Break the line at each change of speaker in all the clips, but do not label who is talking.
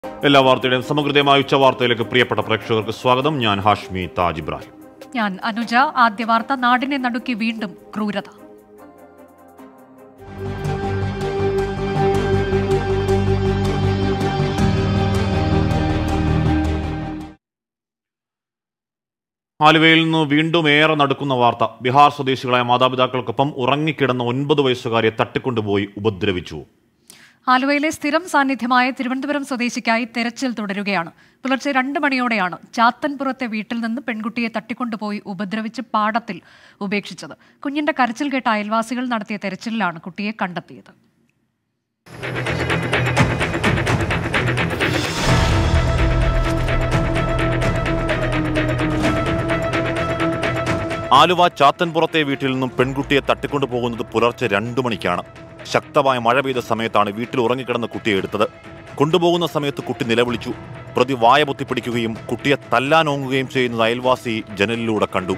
എല്ലാ വാർത്തയുടെയും സമഗ്രതമായ ഉച്ചവാർത്തയിലേക്ക് പ്രിയപ്പെട്ട പ്രേക്ഷകർക്ക് സ്വാഗതം ഞാൻ ഹാഷ്മി താജ് ഇബ്രാഹിം
ഞാൻ അനുജ ആദ്യ വാർത്ത നാടിനെ നടുക്കി വീണ്ടും ക്രൂരത
ആലുവയിൽ നിന്ന് വീണ്ടും ഏറെ നടക്കുന്ന വാർത്ത ബീഹാർ സ്വദേശികളായ മാതാപിതാക്കൾക്കൊപ്പം ഉറങ്ങിക്കിടന്ന ഒൻപത് വയസ്സുകാരെ തട്ടിക്കൊണ്ടുപോയി ഉപദ്രവിച്ചു
ആലുവയിലെ സ്ഥിരം സാന്നിധ്യമായ തിരുവനന്തപുരം സ്വദേശിക്കായി തെരച്ചിൽ തുടരുകയാണ് പുലർച്ചെ രണ്ട് മണിയോടെയാണ് ചാത്തൻപുറത്തെ വീട്ടിൽ നിന്ന് പെൺകുട്ടിയെ തട്ടിക്കൊണ്ടുപോയി ഉപദ്രവിച്ച് പാടത്തിൽ ഉപേക്ഷിച്ചത് കുഞ്ഞിന്റെ കരച്ചിൽ കേട്ട അയൽവാസികൾ നടത്തിയ തെരച്ചിലിലാണ് കുട്ടിയെ കണ്ടെത്തിയത്
ആലുവ ചാത്തൻപുറത്തെ വീട്ടിൽ നിന്നും പെൺകുട്ടിയെ തട്ടിക്കൊണ്ടുപോകുന്നത് പുലർച്ചെ രണ്ടു മണിക്കാണ് ശക്തമായ മഴ പെയ്ത സമയത്താണ് വീട്ടിൽ ഉറങ്ങിക്കിടന്ന കുട്ടിയെ എടുത്തത് കൊണ്ടുപോകുന്ന സമയത്ത് കുട്ടി നിലവിളിച്ചു പ്രതി വായ പൊത്തിപ്പിടിക്കുകയും കുട്ടിയെ തല്ലാനോങ്ങുകയും ചെയ്യുന്നത് അയൽവാസി ജനലിലൂടെ കണ്ടു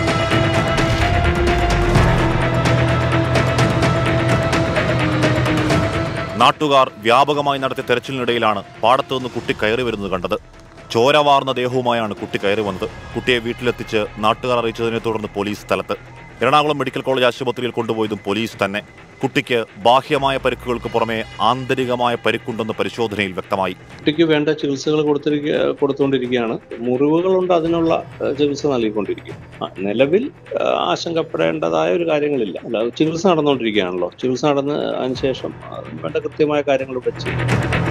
നാട്ടുകാർ വ്യാപകമായി നടത്തിയ തെരച്ചിലിനിടയിലാണ് പാടത്തു നിന്ന് കുട്ടി കയറി വരുന്നത് കണ്ടത് ചോരവാർന്ന ദേഹവുമായാണ് കുട്ടി കയറി വന്നത് കുട്ടിയെ വീട്ടിലെത്തിച്ച് നാട്ടുകാർ അറിയിച്ചതിനെ തുടർന്ന് പോലീസ് സ്ഥലത്ത് എറണാകുളം മെഡിക്കൽ കോളേജ് ആശുപത്രിയിൽ കൊണ്ടുപോയതും പോലീസ് തന്നെ കുട്ടിക്ക് ബാഹ്യമായ പരിക്കുകൾക്ക് പുറമെ ആന്തരികമായ പരിക്കുണ്ടെന്ന് പരിശോധനയിൽ വ്യക്തമായി
കുട്ടിക്ക് വേണ്ട ചികിത്സകൾ കൊടുത്തിരിക്കുക കൊടുത്തുകൊണ്ടിരിക്കുകയാണ് മുറിവുകളുണ്ട് അതിനുള്ള ഏഹ്, ചികിത്സ നൽകിക്കൊണ്ടിരിക്കും ആ, നിലവിൽ ഏഹ്, ആശങ്കപ്പെടേണ്ടതായ ഒരു കാര്യങ്ങളില്ല അല്ല ചികിത്സ നടന്നുകൊണ്ടിരിക്കുകയാണല്ലോ ചികിത്സ നടന്ന് അതിനുശേഷം അതിന് വേണ്ട കൃത്യമായ കാര്യങ്ങൾ ഇവിടെ ചെയ്യും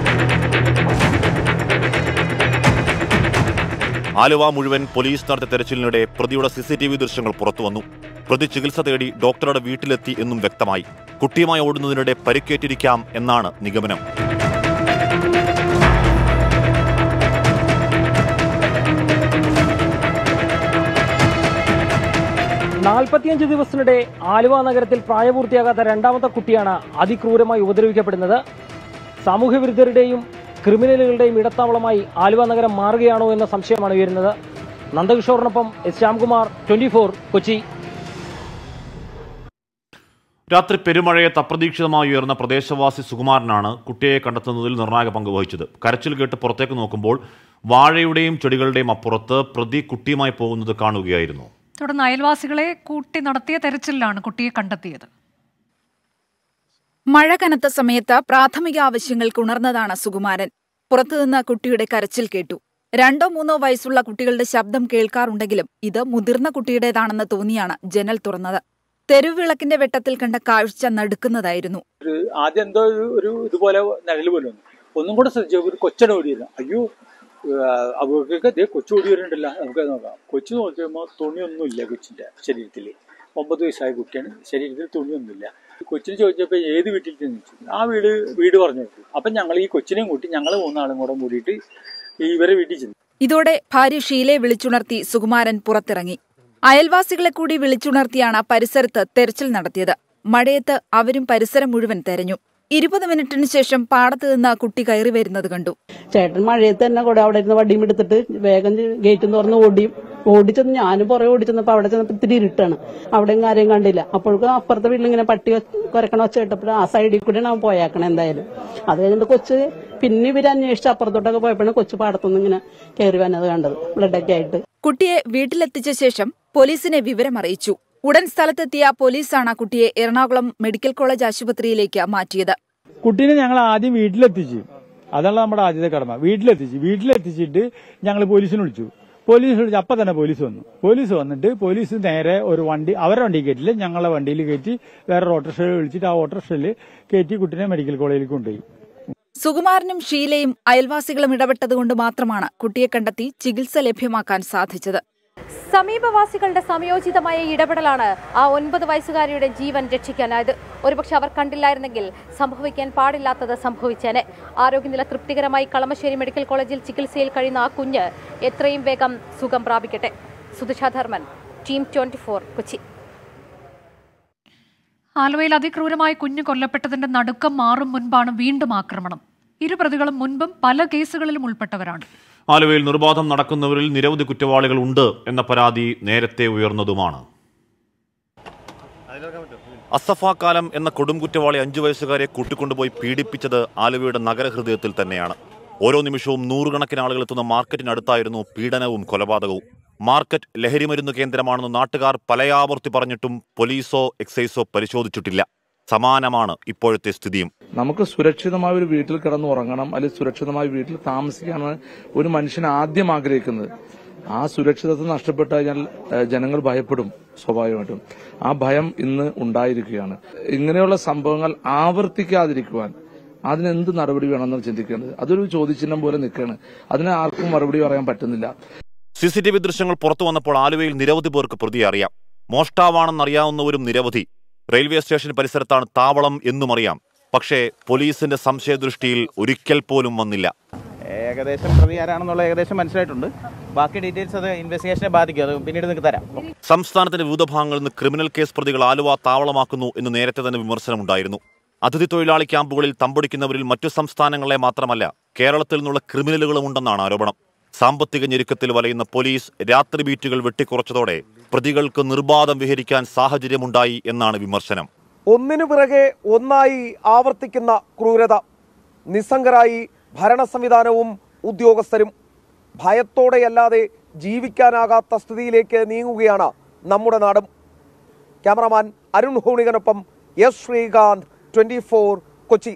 ആലുവ മുഴുവൻ പോലീസ് നടത്തിയ തെരച്ചിലിനിടെ പ്രതിയുടെ സി സി ടി വി ദൃശ്യങ്ങൾ പുറത്തുവന്നു പ്രതി ചികിത്സ തേടി ഡോക്ടറുടെ വീട്ടിലെത്തി എന്നും വ്യക്തമായി കുട്ടിയുമായി ഓടുന്നതിനിടെ പരിക്കേറ്റിരിക്കാം എന്നാണ് നിഗമനം
നാൽപ്പത്തിയഞ്ച് ദിവസത്തിനിടെ ആലുവ നഗരത്തിൽ പ്രായപൂർത്തിയാകാത്ത രണ്ടാമത്തെ കുട്ടിയാണ് അതിക്രൂരമായി ഉപദ്രവിക്കപ്പെടുന്നത് സാമൂഹ്യവിരുദ്ധരുടെയും ക്രിമിനലുകളുടെയും ഇടത്താവളമായി ആലുവ നഗരം മാറുകയാണോ എന്ന സംശയമാണ് ഉയരുന്നത് നന്ദകിഷോറിനൊപ്പം എസ് ശ്യാംകുമാർ ട്വന്റി കൊച്ചി
രാത്രി പെരുമഴയത്ത് അപ്രതീക്ഷിതമായി ഉയർന്ന പ്രദേശവാസി സുകുമാരനാണ് കുട്ടിയെ കണ്ടെത്തുന്നതിൽ നിർണായക പങ്ക് വഹിച്ചത് കരച്ചിൽ കേട്ട് പുറത്തേക്ക് നോക്കുമ്പോൾ വാഴയുടെയും ചെടികളുടെയും അപ്പുറത്ത് പ്രതി കുട്ടിയുമായി പോകുന്നത് കാണുകയായിരുന്നു
തുടർന്ന് അയൽവാസികളെ കൂട്ടി നടത്തിയ തെരച്ചിലിലാണ് കുട്ടിയെ കണ്ടെത്തിയത്
മഴ കനത്ത സമയത്ത് പ്രാഥമിക ആവശ്യങ്ങൾക്ക് ഉണർന്നതാണ് സുകുമാരൻ പുറത്തുനിന്ന് കുട്ടിയുടെ കരച്ചിൽ കേട്ടു രണ്ടോ മൂന്നോ വയസ്സുള്ള കുട്ടികളുടെ ശബ്ദം കേൾക്കാറുണ്ടെങ്കിലും ഇത് മുതിർന്ന കുട്ടിയുടേതാണെന്ന് തോന്നിയാണ് ജനൽ തുറന്നത് തെരുവിളക്കിന്റെ വെട്ടത്തിൽ കണ്ട കാഴ്ച നടുക്കുന്നതായിരുന്നു
ആദ്യം എന്തോ ഒരു ഒരു ഇതുപോലെ നിഴൽ പോലെ വന്നു ഒന്നും കൂടെ ശ്രദ്ധിച്ചു ഒരു കൊച്ചട ഓടിയിരുന്നു അയ്യോ അവർക്ക് ദേ കൊച്ചു ഓടി വരുന്നുണ്ടല്ലോ നമുക്ക് അത് നോക്കാം കൊച്ചു നോക്കിയപ്പോൾ തുണിയൊന്നുമില്ല കൊച്ചിന്റെ ശരീരത്തിൽ ഒമ്പത് വയസ്സായ കുട്ടിയാണ് ശരീരത്തിൽ തുണിയൊന്നുമില്ല കൊച്ചിന് ചോദിച്ചപ്പോൾ ഏത് വീട്ടിൽ ചെന്ന് ചോദിച്ചു ആ വീട് വീട് പറഞ്ഞു കൊടുത്തു അപ്പം ഞങ്ങൾ ഈ കൊച്ചിനെയും കൂട്ടി ഞങ്ങൾ മൂന്നാളും കൂടെ കൂടിയിട്ട് ഇവരെ വീട്ടിൽ ചെന്നു
ഇതോടെ ഭാര്യ ഷീലയെ വിളിച്ചുണർത്തി സുകുമാരൻ പുറത്തിറങ്ങി അയൽവാസികളെ കൂടി വിളിച്ചുണർത്തിയാണ് പരിസരത്ത് തെരച്ചിൽ നടത്തിയത് മഴയത്ത് അവരും പരിസരം മുഴുവൻ തെരഞ്ഞു ഇരുപത് മിനിറ്റിന് ശേഷം പാടത്ത് നിന്ന് കുട്ടി കയറി വരുന്നത് കണ്ടു
ചേട്ടൻ മഴയത്ത് തന്നെ കൂടെ അവിടെ ഇരുന്ന് വടിയും എടുത്തിട്ട് വേഗം ഗേറ്റ് തുറന്ന് ഓടിയും ഓടിച്ചെന്ന് ഞാനും പുറകെ ഓടിച്ചെന്നപ്പോ അവിടെ ചെന്നപ്പോ ഇത്തിരി ഇരുട്ടാണ് അവിടെയും കാര്യം കണ്ടില്ല അപ്പോഴേക്കും അപ്പുറത്തെ വീട്ടിൽ ഇങ്ങനെ പട്ടി കുരക്കണ വെച്ച് കേട്ടപ്പോൾ ആ സൈഡിൽ കൂടെയാണ് അവൻ പോയാക്കണം എന്തായാലും അത് കഴിഞ്ഞിട്ട് കൊച്ച് പിന്നെ ഇവര് അന്വേഷിച്ച് അപ്പുറത്തോട്ടൊക്കെ പോയപ്പോഴാണ് കൊച്ചു പാടത്തുനിന്ന് ഇങ്ങനെ കയറി വന്നത് കണ്ടത് ബ്ലഡൊക്കെ ആയിട്ട്
കുട്ടിയെ വീട്ടിലെത്തിച്ച ശേഷം പോലീസിനെ വിവരമറിയിച്ചു ഉടൻ സ്ഥലത്തെത്തിയ പോലീസാണ് കുട്ടിയെ എറണാകുളം മെഡിക്കൽ കോളേജ് ആശുപത്രിയിലേക്ക് മാറ്റിയത്
കുട്ടീനെ ഞങ്ങൾ ആദ്യം വീട്ടിലെത്തിച്ചു അതാണ് നമ്മുടെ ആദ്യത്തെ കടമ വീട്ടിലെത്തിച്ചു വീട്ടിലെത്തിച്ചിട്ട് ഞങ്ങൾ പോലീസിനെ വിളിച്ചു പോലീസ് വിളിച്ചു അപ്പൊ തന്നെ പോലീസ് വന്നു പോലീസ് വന്നിട്ട് പോലീസ് നേരെ ഒരു വണ്ടി അവരുടെ വണ്ടി കയറ്റില്ല ഞങ്ങളുടെ വണ്ടിയിൽ കയറ്റി വേറെ ഓട്ടോറിക്ഷ വിളിച്ചിട്ട് ആ ഓട്ടോറിക്ഷയിൽ കയറ്റി കുട്ടീനെ മെഡിക്കൽ കോളേജിൽ കൊണ്ടുപോയി
സുകുമാരനും ഷീലയും അയൽവാസികളും ഇടപെട്ടതുകൊണ്ട് മാത്രമാണ് കുട്ടിയെ കണ്ടെത്തി ചികിത്സ ലഭ്യമാക്കാൻ സാധിച്ചത്
സമീപവാസികളുടെ സംയോജിതമായ ഇടപെടലാണ് ആ ഒൻപത് വയസ്സുകാരിയുടെ ജീവൻ രക്ഷിക്കാനായത് ഒരുപക്ഷെ അവർ കണ്ടില്ലായിരുന്നെങ്കിൽ സംഭവിക്കാൻ പാടില്ലാത്തത് സംഭവിച്ചേനെ ആരോഗ്യനില തൃപ്തികരമായി കളമശ്ശേരി മെഡിക്കൽ കോളേജിൽ ചികിത്സയിൽ കഴിയുന്ന ആ കുഞ്ഞ് എത്രയും വേഗം സുഖം പ്രാപിക്കട്ടെ സുധിഷ ധർമ്മൻ ടീം ട്വന്റി കൊച്ചി
ആലുവയിൽ അതിക്രൂരമായി കുഞ്ഞ് കൊല്ലപ്പെട്ടതിന്റെ നടുക്കം മാറും മുൻപാണ് വീണ്ടും ആക്രമണം ഇരു പ്രതികളും മുൻപും പല കേസുകളിലും ഉൾപ്പെട്ടവരാണ്
ആലുവയിൽ നിർബാധം നടക്കുന്നവരിൽ നിരവധി കുറ്റവാളികൾ ഉണ്ട് എന്ന പരാതി നേരത്തെ ഉയർന്നതുമാണ് അസഫാക്കാലം എന്ന കൊടും കുറ്റവാളി അഞ്ചു വയസ്സുകാരെ കൂട്ടിക്കൊണ്ടുപോയി പീഡിപ്പിച്ചത് ആലുവയുടെ നഗരഹൃദയത്തിൽ തന്നെയാണ് ഓരോ നിമിഷവും നൂറുകണക്കിന് ആളുകൾ എത്തുന്ന മാർക്കറ്റിനടുത്തായിരുന്നു പീഡനവും കൊലപാതകവും മാർക്കറ്റ് ലഹരിമരുന്ന് കേന്ദ്രമാണെന്ന് നാട്ടുകാർ പലയാവർത്തി പറഞ്ഞിട്ടും പോലീസോ എക്സൈസോ പരിശോധിച്ചിട്ടില്ല സമാനമാണ് ഇപ്പോഴത്തെ സ്ഥിതിയും
നമുക്ക് സുരക്ഷിതമായ ഒരു വീട്ടിൽ കിടന്നുറങ്ങണം അല്ലെങ്കിൽ സുരക്ഷിതമായ വീട്ടിൽ താമസിക്കാനാണ് ഒരു മനുഷ്യൻ ആദ്യം ആഗ്രഹിക്കുന്നത് ആ സുരക്ഷിതത്വം നഷ്ടപ്പെട്ടു കഴിഞ്ഞാൽ ഏഹ്, ജനങ്ങൾ ഭയപ്പെടും സ്വാഭാവികമായിട്ടും ആ ഭയം ഇന്ന് ഉണ്ടായിരിക്കുകയാണ് ഇങ്ങനെയുള്ള സംഭവങ്ങൾ ആവർത്തിക്കാതിരിക്കുവാൻ അതിനെന്ത് നടപടി വേണമെന്ന് ചിന്തിക്കേണ്ടത് അതൊരു ചോദ്യചിഹ്നം പോലെ നിൽക്കുകയാണ് അതിന് ആർക്കും മറുപടി പറയാൻ പറ്റുന്നില്ല
സി സി ടി വി ദൃശ്യങ്ങൾ പുറത്തു വന്നപ്പോൾ ആലുവയിൽ നിരവധി പേർക്ക് പ്രതിയെ അറിയാം മോഷ്ടാവാണെന്നറിയാവുന്നവരും നിരവധി റെയിൽവേ സ്റ്റേഷൻ പരിസരത്താണ് താവളം എന്നും അറിയാം പക്ഷേ പോലീസിന്റെ സംശയദൃഷ്ടിയിൽ ഒരിക്കൽ പോലും വന്നില്ല
ഏകദേശം പ്രതി ആരാണെന്നുള്ള ഏകദേശം മനസ്സിലായിട്ടുണ്ട് ബാക്കി ഡീറ്റെയിൽസ് അത് ഇൻവെസ്റ്റിഗേഷനെ ബാധിക്കും അത് പിന്നീട് നിങ്ങൾക്ക് തരാം
സംസ്ഥാനത്തിന്റെ വിവിധ ഭാഗങ്ങളിൽ നിന്ന് ക്രിമിനൽ കേസ് പ്രതികൾ ആലുവ താവളമാക്കുന്നു എന്ന് നേരത്തെ തന്നെ വിമർശനമുണ്ടായിരുന്നു അതിഥി തൊഴിലാളി ക്യാമ്പുകളിൽ തമ്പൊടിക്കുന്നവരിൽ മറ്റു സംസ്ഥാനങ്ങളെ മാത്രമല്ല കേരളത്തിൽ നിന്നുള്ള ക്രിമിനലുകളും ഉണ്ടെന്നാണ് ആരോപണം സാമ്പത്തിക ഞെരുക്കത്തിൽ വലയുന്ന പോലീസ് രാത്രി ബീറ്റുകൾ വെട്ടിക്കുറച്ചതോടെ പ്രതികൾക്ക് നിർബാധം വിഹരിക്കാൻ സാഹചര്യമുണ്ടായി എന്നാണ് വിമർശനം
ഒന്നിനു പിറകെ ഒന്നായി ആവർത്തിക്കുന്ന ക്രൂരത നിസ്സംഗരായി ഭരണ സംവിധാനവും ഉദ്യോഗസ്ഥരും ഭയത്തോടെയല്ലാതെ ജീവിക്കാനാകാത്ത സ്ഥിതിയിലേക്ക് നീങ്ങുകയാണ് നമ്മുടെ നാടും ക്യാമറമാൻ അരുൺ ഹോണികനൊപ്പം എസ് ശ്രീകാന്ത് ട്വന്റി കൊച്ചി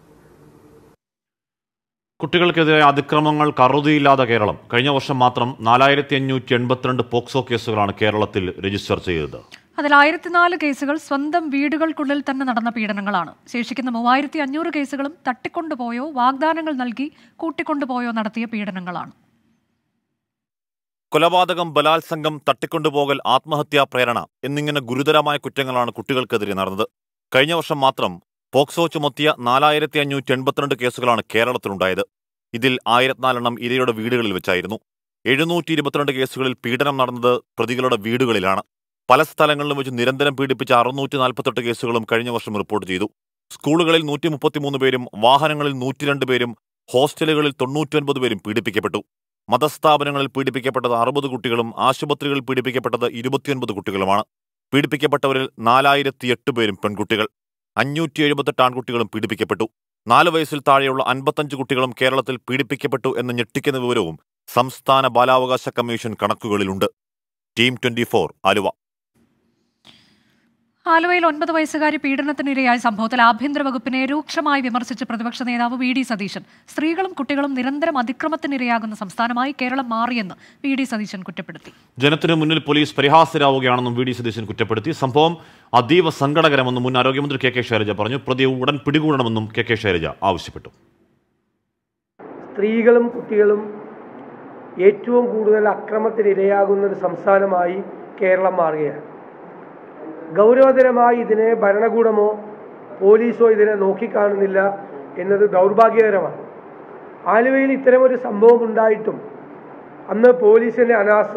കുട്ടികൾക്കെതിരെ അതിക്രമങ്ങൾ കറുതിയില്ലാതെ കേരളം കഴിഞ്ഞ വർഷം മാത്രം നാലായിരത്തി അഞ്ഞൂറ്റി എൺപത്തിരണ്ട് പോക്സോ കേസുകളാണ് കേരളത്തിൽ രജിസ്റ്റർ ചെയ്തത്
അതിൽ ആയിരത്തിനാല് കേസുകൾ സ്വന്തം വീടുകൾക്കുള്ളിൽ തന്നെ നടന്ന പീഡനങ്ങളാണ് ശേഷിക്കുന്ന മൂവായിരത്തി അഞ്ഞൂറ് കേസുകളും തട്ടിക്കൊണ്ടുപോയോ വാഗ്ദാനങ്ങൾ നൽകി കൂട്ടിക്കൊണ്ടുപോയോ നടത്തിയ പീഡനങ്ങളാണ്
കൊലപാതകം ബലാത്സംഗം തട്ടിക്കൊണ്ടുപോകൽ ആത്മഹത്യാ പ്രേരണ എന്നിങ്ങനെ ഗുരുതരമായ കുറ്റങ്ങളാണ് കുട്ടികൾക്കെതിരെ നടന്നത് കഴിഞ്ഞ വർഷം മാത്രം പോക്സോ ചുമത്തിയ നാലായിരത്തി അഞ്ഞൂറ്റി എൺപത്തിരണ്ട് കേസുകളാണ് കേരളത്തിലുണ്ടായത് ഇതിൽ ആയിരത്തിനാലെണ്ണം ഇരയുടെ വീടുകളിൽ വെച്ചായിരുന്നു എഴുന്നൂറ്റി ഇരുപത്തിരണ്ട് കേസുകളിൽ പീഡനം നടന്നത് പ്രതികളുടെ വീടുകളിലാണ് പല സ്ഥലങ്ങളിലും വെച്ച് നിരന്തരം പീഡിപ്പിച്ച അറുന്നൂറ്റി നാൽപ്പത്തെട്ട് കേസുകളും കഴിഞ്ഞ വർഷം റിപ്പോർട്ട് ചെയ്തു സ്കൂളുകളിൽ നൂറ്റി മുപ്പത്തിമൂന്ന് പേരും വാഹനങ്ങളിൽ നൂറ്റിരണ്ട് പേരും ഹോസ്റ്റലുകളിൽ തൊണ്ണൂറ്റൊൻപത് പേരും പീഡിപ്പിക്കപ്പെട്ടു മതസ്ഥാപനങ്ങളിൽ പീഡിപ്പിക്കപ്പെട്ടത് അറുപത് കുട്ടികളും ആശുപത്രികളിൽ പീഡിപ്പിക്കപ്പെട്ടത് ഇരുപത്തിയൊൻപത് കുട്ടികളുമാണ് പീഡിപ്പിക്കപ്പെട്ടവരിൽ നാലായിരത്തി എട്ട് പേരും പെൺകുട്ടികൾ അഞ്ഞൂറ്റി എഴുപത്തെട്ട് ആൺകുട്ടികളും പീഡിപ്പിക്കപ്പെട്ടു നാല് വയസ്സിൽ താഴെയുള്ള അൻപത്തഞ്ച് കുട്ടികളും കേരളത്തിൽ പീഡിപ്പിക്കപ്പെട്ടു എന്ന ഞെട്ടിക്കുന്ന വിവരവും സംസ്ഥാന ബാലാവകാശ കമ്മീഷൻ കണക്കുകളിലുണ്ട് ടീം ട്വന്റി ആലുവ
ആലുവയിൽ ഒൻപത് വയസ്സുകാരി പീഡനത്തിനിരയായ സംഭവത്തിൽ ആഭ്യന്തര വകുപ്പിനെ രൂക്ഷമായി വിമർശിച്ച് പ്രതിപക്ഷ നേതാവ് വി ഡി സതീശൻ സ്ത്രീകളും കുട്ടികളും നിരന്തരം അതിക്രമത്തിനിരയാകുന്ന സംസ്ഥാനമായി കേരളം മാറിയെന്ന് വി ഡി സതീശൻ കുറ്റപ്പെടുത്തി
ജനത്തിനു മുന്നിൽ പോലീസ് പരിഹാസ്യരാവുകയാണെന്നും വി ഡി സതീശൻ കുറ്റപ്പെടുത്തി സംഭവം അതീവ സങ്കടകരമെന്നും മുൻ ആരോഗ്യമന്ത്രി കെ കെ ശൈലജ പറഞ്ഞു പ്രതിയെ ഉടൻ പിടികൂടണമെന്നും കെ കെ ശൈലജ ആവശ്യപ്പെട്ടു
സ്ത്രീകളും കുട്ടികളും ഏറ്റവും കൂടുതൽ അക്രമത്തിനിരയാകുന്ന ഒരു സംസ്ഥാനമായി കേരളം മാറുകയാണ് ഗൗരവതരമായി ഇതിനെ ഭരണകൂടമോ പോലീസോ ഇതിനെ നോക്കിക്കാണുന്നില്ല എന്നത് ദൗർഭാഗ്യകരമാണ് ആലുവയിൽ ഇത്തരമൊരു സംഭവം ഉണ്ടായിട്ടും അന്ന് പോലീസിൻ്റെ അനാസ്ഥ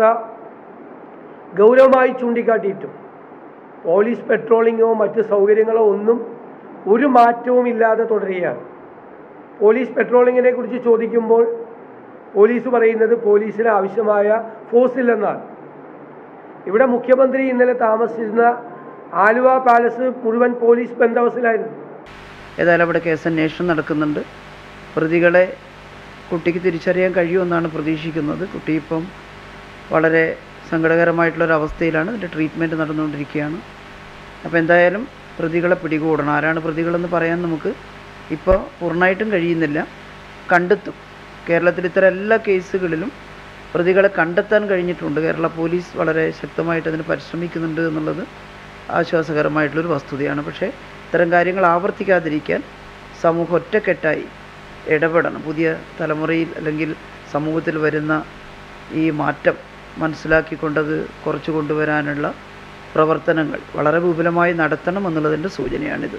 ഗൗരവമായി ചൂണ്ടിക്കാട്ടിയിട്ടും പോലീസ് പെട്രോളിങ്ങോ മറ്റ് സൗകര്യങ്ങളോ ഒന്നും ഒരു മാറ്റവും ഇല്ലാതെ തുടരുകയാണ് പോലീസ് പെട്രോളിങ്ങിനെ കുറിച്ച് ചോദിക്കുമ്പോൾ പോലീസ് പറയുന്നത് പോലീസിന് ആവശ്യമായ ഫോഴ്സ് ഇല്ലെന്നാണ് ഇവിടെ മുഖ്യമന്ത്രി ഇന്നലെ താമസിച്ചിരുന്ന ആലുവ പാലസ് മുഴുവൻ പോലീസ് ബന്ദോബസ്തിലായിരുന്നു
ഏതായാലും അവിടെ കേസ് അന്വേഷണം നടക്കുന്നുണ്ട് പ്രതികളെ കുട്ടിക്ക് തിരിച്ചറിയാൻ കഴിയുമെന്നാണ് പ്രതീക്ഷിക്കുന്നത് കുട്ടി ഇപ്പം വളരെ സങ്കടകരമായിട്ടുള്ളൊരവസ്ഥയിലാണ് അതിൻ്റെ ട്രീറ്റ്മെൻറ്റ് നടന്നുകൊണ്ടിരിക്കുകയാണ് അപ്പോൾ എന്തായാലും പ്രതികളെ പിടികൂടണം ആരാണ് പ്രതികളെന്ന് പറയാൻ നമുക്ക് ഇപ്പോൾ പൂർണ്ണമായിട്ടും കഴിയുന്നില്ല കണ്ടെത്തും കേരളത്തിൽ ഇത്തരം എല്ലാ കേസുകളിലും പ്രതികളെ കണ്ടെത്താൻ കഴിഞ്ഞിട്ടുണ്ട് കേരള പോലീസ് വളരെ ശക്തമായിട്ട് അതിന് പരിശ്രമിക്കുന്നുണ്ട് എന്നുള്ളത് ആശ്വാസകരമായിട്ടുള്ളൊരു വസ്തുതയാണ് പക്ഷേ ഇത്തരം കാര്യങ്ങൾ ആവർത്തിക്കാതിരിക്കാൻ സമൂഹം ഒറ്റക്കെട്ടായി ഇടപെടണം പുതിയ തലമുറയിൽ അല്ലെങ്കിൽ സമൂഹത്തിൽ വരുന്ന ഈ മാറ്റം മനസ്സിലാക്കിക്കൊണ്ടത് കുറച്ചു കൊണ്ടുവരാനുള്ള പ്രവർത്തനങ്ങൾ വളരെ വിപുലമായി നടത്തണം എന്നുള്ളതിൻ്റെ സൂചനയാണിത്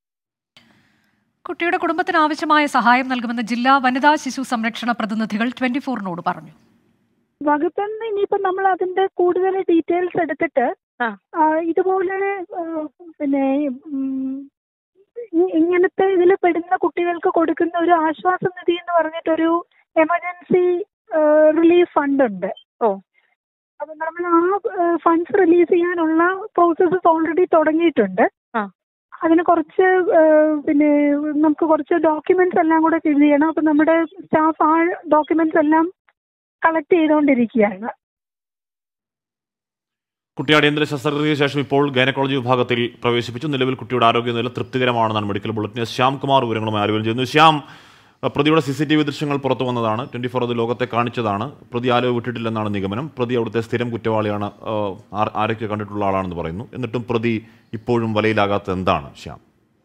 കുട്ടിയുടെ കുടുംബത്തിന് ആവശ്യമായ സഹായം നൽകുമെന്ന് ജില്ലാ വനിതാ ശിശു സംരക്ഷണ പ്രതിനിധികൾ ട്വന്റി ഫോറിനോട് പറഞ്ഞു
വകുപ്പെന്ന് ഇനിയിപ്പോ നമ്മൾ അതിന്റെ കൂടുതൽ ഡീറ്റെയിൽസ് എടുത്തിട്ട് ആ, ഇതുപോലെ ആ, പിന്നെ ഉം, ഇ- ഇങ്ങനത്തെ ഇതിൽ പെടുന്ന കുട്ടികൾക്ക് കൊടുക്കുന്ന ഒരു ആശ്വാസ നിധി എന്ന് പറഞ്ഞിട്ടൊരു എമർജൻസി റിലീഫ് ഫണ്ട് ഉണ്ട് ഓ അപ്പൊ നമ്മൾ ആ ഫണ്ട്സ് റിലീസ് ചെയ്യാനുള്ള പ്രോസസ്സസ് ഓൾറെഡി തുടങ്ങിയിട്ടുണ്ട് അതിന് കുറച്ച് ഏഹ്, പിന്നെ നമുക്ക് കുറച്ച് ഡോക്യുമെന്റ്സ് എല്ലാം കൂടെ ഫിൽ ചെയ്യണം അപ്പൊ നമ്മുടെ സ്റ്റാഫ് ആ ഡോക്യുമെന്റ്സ് എല്ലാം കളക്ട് ചെയ്തുകൊണ്ടിരിക്കുകയാണ്
കുട്ടി അടിയന്തര ശസ്ത്രക്രിയയ്ക്ക് ശേഷം ഇപ്പോൾ ഗൈനക്കോളജി വിഭാഗത്തിൽ പ്രവേശിപ്പിച്ചു നിലവിൽ കുട്ടിയുടെ ആരോഗ്യനില തൃപ്തികരമാണെന്നാണ് മെഡിക്കൽ ബുള്ളറ്റിന് ശ്യാംകുമാർ വിവരങ്ങളുമായി ആലുവയിൽ ചെയ്യുന്നു ശ്യാം അഹ് പ്രതിയുടെ സി സി ടി വി ദൃശ്യങ്ങൾ പുറത്തു വന്നതാണ് ട്വന്റി ഫോർ അത് ലോകത്തെ കാണിച്ചതാണ് പ്രതി ആലോ വിട്ടിട്ടില്ലെന്നാണ് നിഗമനം പ്രതി അവിടുത്തെ സ്ഥിരം കുറ്റവാളിയാണ് ആഹ് ആർ- ആരൊക്കെ കണ്ടിട്ടുള്ള ആളാണെന്ന് പറയുന്നു എന്നിട്ടും പ്രതി ഇപ്പോഴും വലയിലാകാത്തത് എന്താണ് ശ്യാം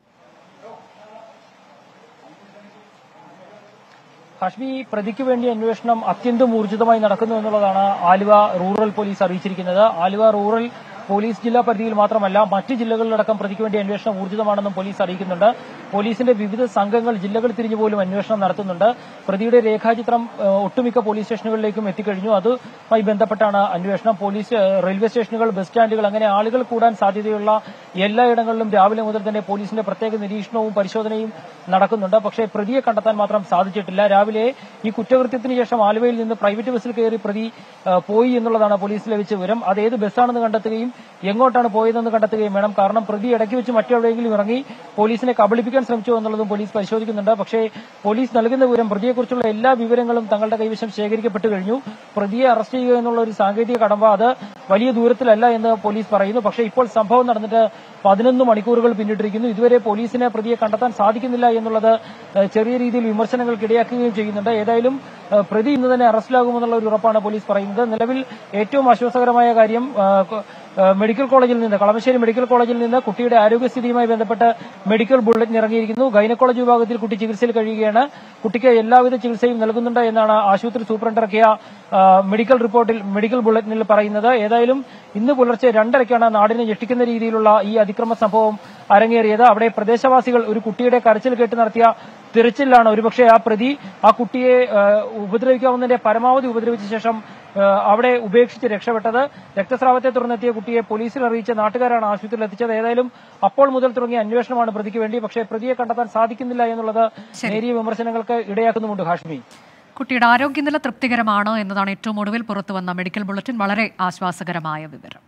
ഹാഷ്മി പ്രതിക്ക് വേണ്ടി അന്വേഷണം അത്യന്തം ഊർജിതമായി നടക്കുന്നു എന്നുള്ളതാണ് ആലുവ റൂറൽ പോലീസ് അറിയിച്ചിരിക്കുന്നത് ആലുവ റൂറൽ പോലീസ് ജില്ലാ പരിധിയിൽ മാത്രമല്ല മറ്റ് ജില്ലകളിലടക്കം പ്രതിക്ക് വേണ്ടി അന്വേഷണം ഊർജിതമാണെന്നും പോലീസ് അറിയിക്കുന്നുണ്ട് പോലീസിന്റെ വിവിധ സംഘങ്ങൾ ജില്ലകൾ തിരിഞ്ഞു പോലും അന്വേഷണം നടത്തുന്നുണ്ട് പ്രതിയുടെ രേഖാചിത്രം ഏഹ്, ഒട്ടുമിക്ക പോലീസ് സ്റ്റേഷനുകളിലേക്കും എത്തിക്കഴിഞ്ഞു അതുമായി ബന്ധപ്പെട്ടാണ് അന്വേഷണം പോലീസ് ഏഹ്, റെയിൽവേ സ്റ്റേഷനുകൾ ബസ് സ്റ്റാൻഡുകൾ അങ്ങനെ ആളുകൾ കൂടാൻ സാധ്യതയുള്ള എല്ലായിടങ്ങളിലും രാവിലെ മുതൽ തന്നെ പോലീസിന്റെ പ്രത്യേക നിരീക്ഷണവും പരിശോധനയും നടക്കുന്നുണ്ട് പക്ഷേ പ്രതിയെ കണ്ടെത്താൻ മാത്രം സാധിച്ചിട്ടില്ല രാവിലെ ഈ കുറ്റകൃത്യത്തിന് ശേഷം ആലുവയിൽ നിന്ന് പ്രൈവറ്റ് ബസ്സിൽ കയറി പ്രതി ആ, പോയി എന്നുള്ളതാണ് പോലീസ് ലഭിച്ച വിവരം അത് ഏത് ബസ്സാണെന്ന് കണ്ടെത്തുകയും എങ്ങോട്ടാണ് പോയതെന്ന് കണ്ടെത്തുകയും വേണം കാരണം പ്രതി ഇടയ്ക്ക് വെച്ച് മറ്റെവിടെയെങ്കിലും ഇറങ്ങി പോലീസിനെ കബളിപ്പിക്കാൻ ശ്രമിച്ചു എന്നുള്ളതും പോലീസ് പരിശോധിക്കുന്നുണ്ട് പക്ഷേ പോലീസ് നൽകുന്ന വിവരം പ്രതിയെക്കുറിച്ചുള്ള എല്ലാ വിവരങ്ങളും തങ്ങളുടെ കൈവശം ശേഖരിക്കപ്പെട്ടു കഴിഞ്ഞു പ്രതിയെ അറസ്റ്റ് ചെയ്യുക എന്നുള്ള ഒരു സാങ്കേതിക കടമ്പ അത് വലിയ ദൂരത്തിലല്ല എന്ന് പോലീസ് പറയുന്നു പക്ഷേ ഇപ്പോൾ സംഭവം നടന്നിട്ട് പതിനൊന്ന് മണിക്കൂറുകൾ പിന്നിട്ടിരിക്കുന്നു ഇതുവരെ പോലീസിന് പ്രതിയെ കണ്ടെത്താൻ സാധിക്കുന്നില്ല എന്നുള്ളത് ഏഹ്, ചെറിയ രീതിയിൽ വിമർശനങ്ങൾക്ക് ഇടയാക്കുകയും ചെയ്യുന്നുണ്ട് ഏതായാലും ഏഹ്, പ്രതി ഇന്ന് തന്നെ അറസ്റ്റിലാകുമെന്നുള്ള ഒരു ഉറപ്പാണ് പോലീസ് പറയുന്നത് നിലവിൽ ഏറ്റവും ആശ്വാസകരമായ കാര്യം ഏഹ്, കൊ- ഏഹ്, മെഡിക്കൽ കോളേജിൽ നിന്ന് കളമശ്ശേരി മെഡിക്കൽ കോളേജിൽ നിന്ന് കുട്ടിയുടെ ആരോഗ്യസ്ഥിതിയുമായി ബന്ധപ്പെട്ട് മെഡിക്കൽ ബുള്ളറ്റിൻ ഇറങ്ങിയിരിക്കുന്നു ഗൈനക്കോളജി വിഭാഗത്തിൽ കുട്ടി ചികിത്സയിൽ കഴിയുകയാണ് കുട്ടിക്ക് എല്ലാവിധ ചികിത്സയും നൽകുന്നുണ്ട് എന്നാണ് ആശുപത്രി സൂപ്രണ്ട് ഇറക്കിയ ആ, മെഡിക്കൽ റിപ്പോർട്ടിൽ മെഡിക്കൽ ബുള്ളറ്റിനിൽ പറയുന്നത് ഏതായാലും ഇന്ന് പുലർച്ചെ രണ്ടരയ്ക്കാണ് നാടിനെ ഞെട്ടിക്കുന്ന രീതിയിലുള്ള ഈ അതിക്രമ സംഭവം അരങ്ങേറിയത് അവിടെ പ്രദേശവാസികൾ ഒരു കുട്ടിയുടെ കരച്ചിൽ കേട്ട് നടത്തിയ തിരച്ചിലാണ് ഒരുപക്ഷെ ആ പ്രതി ആ കുട്ടിയെ ആ, ഉപദ്രവിക്കാവുന്നതിന്റെ പരമാവധി ഉപദ്രവിച്ച ശേഷം ആ, അവിടെ ഉപേക്ഷിച്ച് രക്ഷപ്പെട്ടത് രക്തസ്രാവത്തെ തുടർന്നെത്തിയ കുട്ടിയെ പോലീസിൽ അറിയിച്ച നാട്ടുകാരാണ് ആശുപത്രിയിൽ എത്തിച്ചത് ഏതായാലും അപ്പോൾ മുതൽ തുടങ്ങിയ അന്വേഷണമാണ് പ്രതിക്ക് വേണ്ടി പക്ഷേ പ്രതിയെ കണ്ടെത്താൻ സാധിക്കുന്നില്ല എന്നുള്ളത് നേരിയ വിമർശനങ്ങൾക്ക് ഇടയാക്കുന്നുമുണ്ട് ഹാഷ്മി
കുട്ടിയുടെ ആരോഗ്യനില തൃപ്തികരമാണ് എന്നതാണ് ഏറ്റവും ഒടുവിൽ പുറത്തുവന്ന മെഡിക്കൽ ബുള്ളറ്റിൻ വളരെ ആശ്വാസകരമായ വിവരം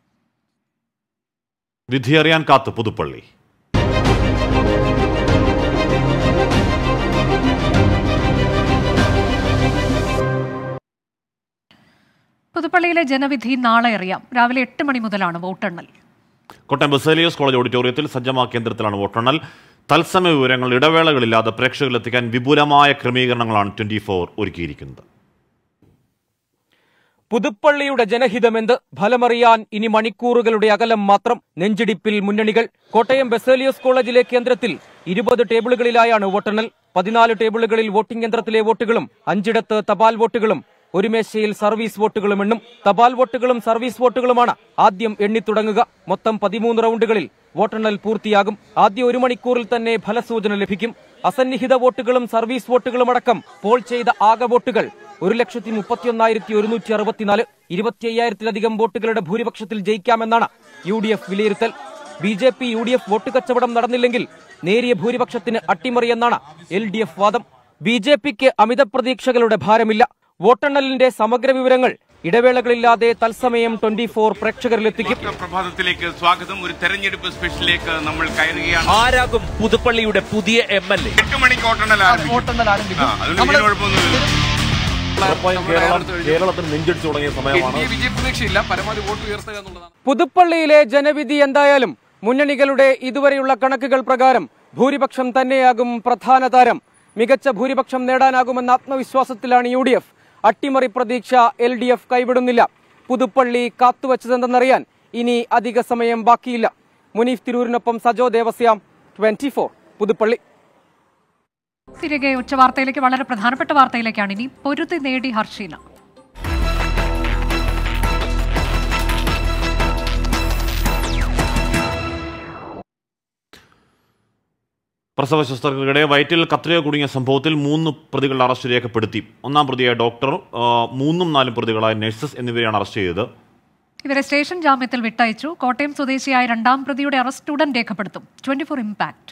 വിധിയറിയാൻ കാത്ത് പുതുപ്പള്ളി
പുതുപ്പള്ളിയിലെ ജനവിധി നാളെ അറിയാം രാവിലെ എട്ട് മണി മുതലാണ് വോട്ടെണ്ണൽ
കോട്ടയം ബസേലിയസ് കോളേജ് ഓഡിറ്റോറിയത്തിൽ സജ്ജമാക്കിയ കേന്ദ്രത്തിലാണ് വോട്ടെണ്ണൽ തത്സമയ വിവരങ്ങൾ ഇടവേളകളില്ലാതെ പ്രേക്ഷകരിലെത്തിക്കാൻ വിപുലമായ ക്രമീകരണങ്ങളാണ് ട്വന്റി ഫോർ ഒരുക്കിയിരിക്കുന്നത്
പുതുപ്പള്ളിയുടെ ജനഹിതമെന്ത് ഫലമറിയാൻ ഇനി മണിക്കൂറുകളുടെ അകലം മാത്രം നെഞ്ചിടിപ്പിൽ മുന്നണികൾ കോട്ടയം ബസേലിയസ് കോളേജിലെ കേന്ദ്രത്തിൽ ഇരുപത് ടേബിളുകളിലായാണ് വോട്ടെണ്ണൽ പതിനാല് ടേബിളുകളിൽ വോട്ടിംഗ് യന്ത്രത്തിലെ വോട്ടുകളും അഞ്ചിടത്ത് തപാൽ വോട്ടുകളും ഒരു മേശയിൽ സർവീസ് വോട്ടുകളും എണ്ണും തപാൽ വോട്ടുകളും സർവീസ് വോട്ടുകളുമാണ് ആദ്യം എണ്ണിത്തുടങ്ങുക മൊത്തം പതിമൂന്ന് റൗണ്ടുകളിൽ വോട്ടെണ്ണൽ പൂർത്തിയാകും ആദ്യ ഒരു മണിക്കൂറിൽ തന്നെ ഫലസൂചന ലഭിക്കും അസന്നിഹിത വോട്ടുകളും സർവീസ് വോട്ടുകളും അടക്കം പോൾ ചെയ്ത ആകെ വോട്ടുകൾ ഒരു ലക്ഷത്തി മുപ്പത്തിയൊന്നായിരത്തി ഒരുന്നൂറ്റി അറുപത്തിനാല് ഇരുപത്തി അയ്യായിരത്തിലധികം വോട്ടുകളുടെ ഭൂരിപക്ഷത്തിൽ ജയിക്കാമെന്നാണ് യു ഡി എഫ് വിലയിരുത്തൽ B J P U D F vote കച്ചവടം നടന്നില്ലെങ്കിൽ നേരിയ ഭൂരിപക്ഷത്തിന് അട്ടിമറിയെന്നാണ് എൽ ഡി എഫ് വാദം ബി ജെ പിക്ക് അമിത പ്രതീക്ഷകളുടെ ഭാരമില്ല വോട്ടെണ്ണലിന്റെ സമഗ്ര വിവരങ്ങൾ ഇടവേളകളില്ലാതെ തത്സമയം ട്വന്റി ഫോർ പ്രേക്ഷകരിലെത്തിക്കും
പ്രഭാതത്തിലേക്ക് സ്വാഗതം ഒരു തെരഞ്ഞെടുപ്പ് സ്പെഷ്യലിലേക്ക് നമ്മൾ കയറുകയാണ്
ആരാകും പുതുപ്പള്ളിയുടെ പുതിയ എം എൽ എ
എട്ട് മണിക്ക് വോട്ടെണ്ണൽ ആരംഭിക്കും ആ, അതുകൊണ്ട് വലിയ കുഴപ്പമൊന്നുമില്ല
ഉറപ്പായും കേരളം കേരളത്തിന് നെഞ്ചടിച്ചു തുടങ്ങിയ സമയമാണ്
വിജയ പ്രതീക്ഷയില്ല പരമാവധി വോട്ട് ഉയർത്തുക എന്നുള്ളതാണ്
പുതുപ്പള്ളിയിലെ ജനവിധി എന്തായാലും മുന്നണികളുടെ ഇതുവരെയുള്ള കണക്കുകൾ പ്രകാരം ഭൂരിപക്ഷം തന്നെയാകും പ്രധാന താരം മികച്ച ഭൂരിപക്ഷം നേടാനാകുമെന്ന ആത്മവിശ്വാസത്തിലാണ് യു ഡി എഫ് അട്ടിമറി പ്രതീക്ഷ എൽ ഡി എഫ് കൈവിടുന്നില്ല പുതുപ്പള്ളി കാത്തുവച്ചതെന്തെന്നറിയാൻ ഇനി അധിക സമയം ബാക്കിയില്ല മുനീഫ് തിരൂരിനൊപ്പം സജോ ദേവസ്യാം ട്വന്റി പുതുപ്പള്ളി
തിരികെ ഉച്ചവാർത്തയിലേക്ക് വളരെ പ്രധാനപ്പെട്ട വാർത്തയിലേക്കാണ് ഇനി പൊരുതി നേടി ഹർഷീന
പ്രസവ ശസ്ത്രക്രിയയുടെ വയറ്റിൽ കത്രിക കുടുങ്ങിയ സംഭവത്തിൽ മൂന്ന് പ്രതികളുടെ അറസ്റ്റ് രേഖപ്പെടുത്തി ഒന്നാം പ്രതിയായ ഡോക്ടർ ആ, മൂന്നും നാലും പ്രതികളായ നഴ്സസ് എന്നിവരെയാണ് അറസ്റ്റ് ചെയ്തത്
ഇവരെ സ്റ്റേഷൻ ജാമ്യത്തിൽ വിട്ടയച്ചു കോട്ടയം സ്വദേശിയായ രണ്ടാം പ്രതിയുടെ അറസ്റ്റ് ഉടൻ രേഖപ്പെടുത്തും ട്വന്റി ഫോർ ഇമ്പാക്ട്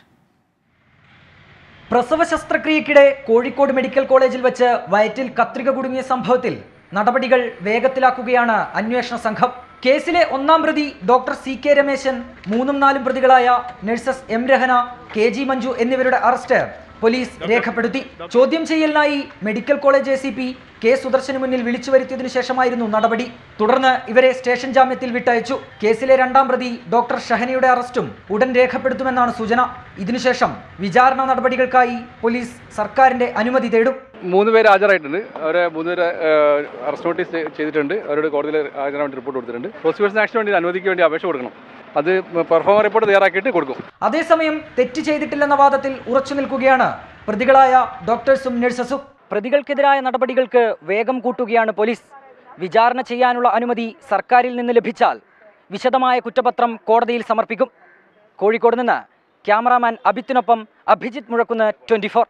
പ്രസവ ശസ്ത്രക്രിയക്കിടെ കോഴിക്കോട് മെഡിക്കൽ കോളേജിൽ വെച്ച് വയറ്റിൽ കത്രിക കുടുങ്ങിയ സംഭവത്തിൽ നടപടികൾ വേഗത്തിലാക്കുകയാണ് അന്വേഷണ സംഘം കേസിലെ ഒന്നാം പ്രതി ഡോക്ടർ സി കെ രമേശൻ മൂന്നും നാലും പ്രതികളായ nurses M Rahana K G Manju എന്നിവരുടെ അറസ്റ്റ് പോലീസ് രേഖപ്പെടുത്തി ചോദ്യം ചെയ്യലിനായി medical college A C P K സുദർശന് മുന്നിൽ വിളിച്ചു വരുത്തിയതിനു ശേഷമായിരുന്നു നടപടി തുടർന്ന് ഇവരെ സ്റ്റേഷൻ ജാമ്യത്തിൽ വിട്ടയച്ചു കേസിലെ രണ്ടാം പ്രതി ഡോക്ടർ ഷഹനയുടെ അറസ്റ്റും ഉടൻ രേഖപ്പെടുത്തുമെന്നാണ് സൂചന ഇതിനുശേഷം വിചാരണ നടപടികൾക്കായി പോലീസ് സർക്കാരിന്റെ അനുമതി തേടും
മൂന്ന് പേര് ഹാജരായിട്ടുണ്ട് അവരെ മൂന്ന് പേര് അറസ്റ്റ് നോട്ടീസ് ചെയ്തിട്ടുണ്ട് അവരോട് കോടതിയിൽ ഹാജരാൻ വേണ്ടി റിപ്പോർട്ട് കൊടുത്തിട്ടുണ്ട് പ്രോസിക്യൂഷൻ ആക്ഷൻ വേണ്ടി അനുമതിക്ക് വേണ്ടി അപേക്ഷ കൊടുക്കണം അത് പെർഫോമർ റിപ്പോർട്ട് തയ്യാറാക്കിയിട്ട് കൊടുക്കും
അതേസമയം തെറ്റ് ചെയ്തിട്ടില്ലെന്ന വാദത്തിൽ ഉറച്ചു നിൽക്കുകയാണ് പ്രതികളായ ഡോക്ടേഴ്സും നഴ്സസും പ്രതികൾക്കെതിരായ നടപടികൾക്ക് വേഗം കൂട്ടുകയാണ് പോലീസ് വിചാരണ ചെയ്യാനുള്ള അനുമതി സർക്കാരിൽ നിന്ന് ലഭിച്ചാൽ വിശദമായ കുറ്റപത്രം കോടതിയിൽ സമർപ്പിക്കും കോഴിക്കോട് നിന്ന് ക്യാമറാമാൻ അഭിത്തിനൊപ്പം അഭിജിത്ത് മുഴക്കുന്ന് ട്വന്റി ഫോർ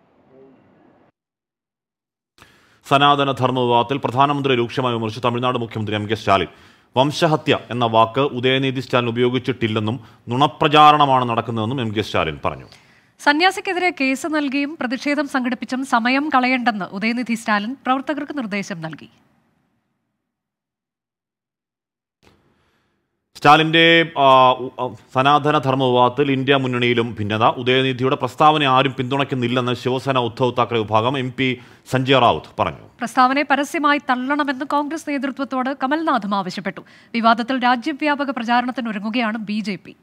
സനാതന ധർമ്മ വിവാദത്തിൽ പ്രധാനമന്ത്രി രൂക്ഷമായി വിമർശിച്ചു തമിഴ്നാട് മുഖ്യമന്ത്രി എം കെ സ്റ്റാലിൻ വംശഹത്യ എന്ന വാക്ക് ഉദയനിധി സ്റ്റാലിൻ ഉപയോഗിച്ചിട്ടില്ലെന്നും നുണപ്രചാരണമാണ് നടക്കുന്നതെന്നും എം കെ സ്റ്റാലിൻ പറഞ്ഞു
സന്യാസിക്കെതിരെ കേസ് നൽകിയും പ്രതിഷേധം സംഘടിപ്പിച്ചും സമയം കളയണ്ടെന്ന് ഉദയനിധി സ്റ്റാലിൻ പ്രവർത്തകർക്ക് നിർദ്ദേശം നൽകി
സ്റ്റാലിന്റെ ആ, ഉ- ആ, സനാതന ധർമ്മ വിവാദത്തിൽ ഇന്ത്യ മുന്നണിയിലും ഭിന്നത ഉദയനിധിയുടെ പ്രസ്താവന ആരും പിന്തുണയ്ക്കുന്നില്ലെന്ന് ശിവസേന ഉദ്ധവ് താക്കറെ വിഭാഗം എം പി സഞ്ജയ് റാവുത്ത് പറഞ്ഞു
പ്രസ്താവനയെ പരസ്യമായി തള്ളണമെന്ന് കോൺഗ്രസ് നേതൃത്വത്തോട് കമൽനാഥും ആവശ്യപ്പെട്ടു വിവാദത്തിൽ രാജ്യവ്യാപക പ്രചാരണത്തിനൊരുങ്ങുകയാണ് ബി ജെ പി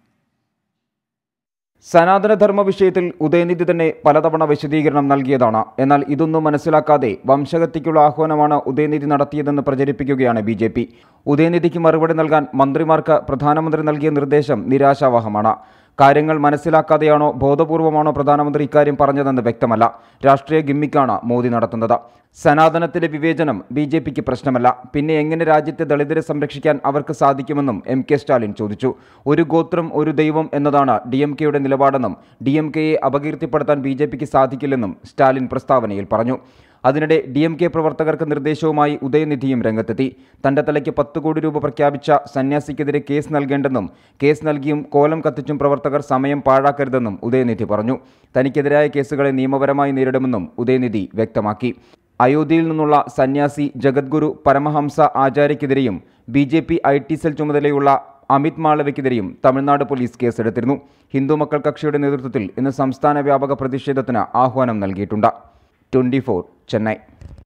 സനാതനധർമ്മ വിഷയത്തിൽ ഉദയനിധി തന്നെ പലതവണ വിശദീകരണം നൽകിയതാണ് എന്നാൽ ഇതൊന്നും മനസ്സിലാക്കാതെ വംശഹത്യയ്ക്കുള്ള ആഹ്വാനമാണ് ഉദയനിധി നടത്തിയതെന്ന് പ്രചരിപ്പിക്കുകയാണ് ബി ജെ പി ഉദയനിധിക്ക് മറുപടി നൽകാൻ മന്ത്രിമാർക്ക് പ്രധാനമന്ത്രി നൽകിയ നിർദ്ദേശം നിരാശാവഹമാണ് കാര്യങ്ങൾ മനസ്സിലാക്കാതെയാണോ ബോധപൂർവമാണോ പ്രധാനമന്ത്രി ഇക്കാര്യം പറഞ്ഞതെന്ന് വ്യക്തമല്ല രാഷ്ട്രീയ ഗിമ്മിക്കാണ് മോദി നടത്തുന്നത് സനാതനത്തിലെ വിവേചനം ബി ജെ പിക്ക് പ്രശ്നമല്ല പിന്നെ എങ്ങനെ രാജ്യത്തെ ദളിതരെ സംരക്ഷിക്കാൻ അവർക്ക് സാധിക്കുമെന്നും എം കെ സ്റ്റാലിൻ ചോദിച്ചു ഒരു ഗോത്രം ഒരു ദൈവം എന്നതാണ് ഡി എം കെയുടെ നിലപാടെന്നും ഡി എം കെയെ അപകീർത്തിപ്പെടുത്താൻ ബി ജെ പിക്ക് സാധിക്കില്ലെന്നും സ്റ്റാലിൻ പ്രസ്താവനയിൽ പറഞ്ഞു അതിനിടെ ഡി എം കെ പ്രവർത്തകർക്ക് നിർദ്ദേശവുമായി ഉദയനിധിയും രംഗത്തെത്തി തന്റെ തലയ്ക്ക് പത്ത് കോടി രൂപ പ്രഖ്യാപിച്ച സന്യാസിക്കെതിരെ കേസ് നൽകേണ്ടെന്നും കേസ് നൽകിയും കോലം കത്തിച്ചും പ്രവർത്തകർ സമയം പാഴാക്കരുതെന്നും ഉദയനിധി പറഞ്ഞു തനിക്കെതിരായ കേസുകളെ നിയമപരമായി നേരിടുമെന്നും ഉദയനിധി വ്യക്തമാക്കി അയോധ്യയിൽ നിന്നുള്ള സന്യാസി ജഗദ്ഗുരു പരമഹംസ ആചാര്യക്കെതിരെയും B J P I T cell ചുമതലയുള്ള അമിത് മാളവയ്ക്കെതിരെയും തമിഴ്നാട് പോലീസ് കേസെടുത്തിരുന്നു ഹിന്ദു മക്കൾ കക്ഷിയുടെ നേതൃത്വത്തിൽ ഇന്ന് സംസ്ഥാന വ്യാപക പ്രതിഷേധത്തിന് ആഹ്വാനം നൽകിയിട്ടുണ്ട് ട്വന്റി ചെന്നൈ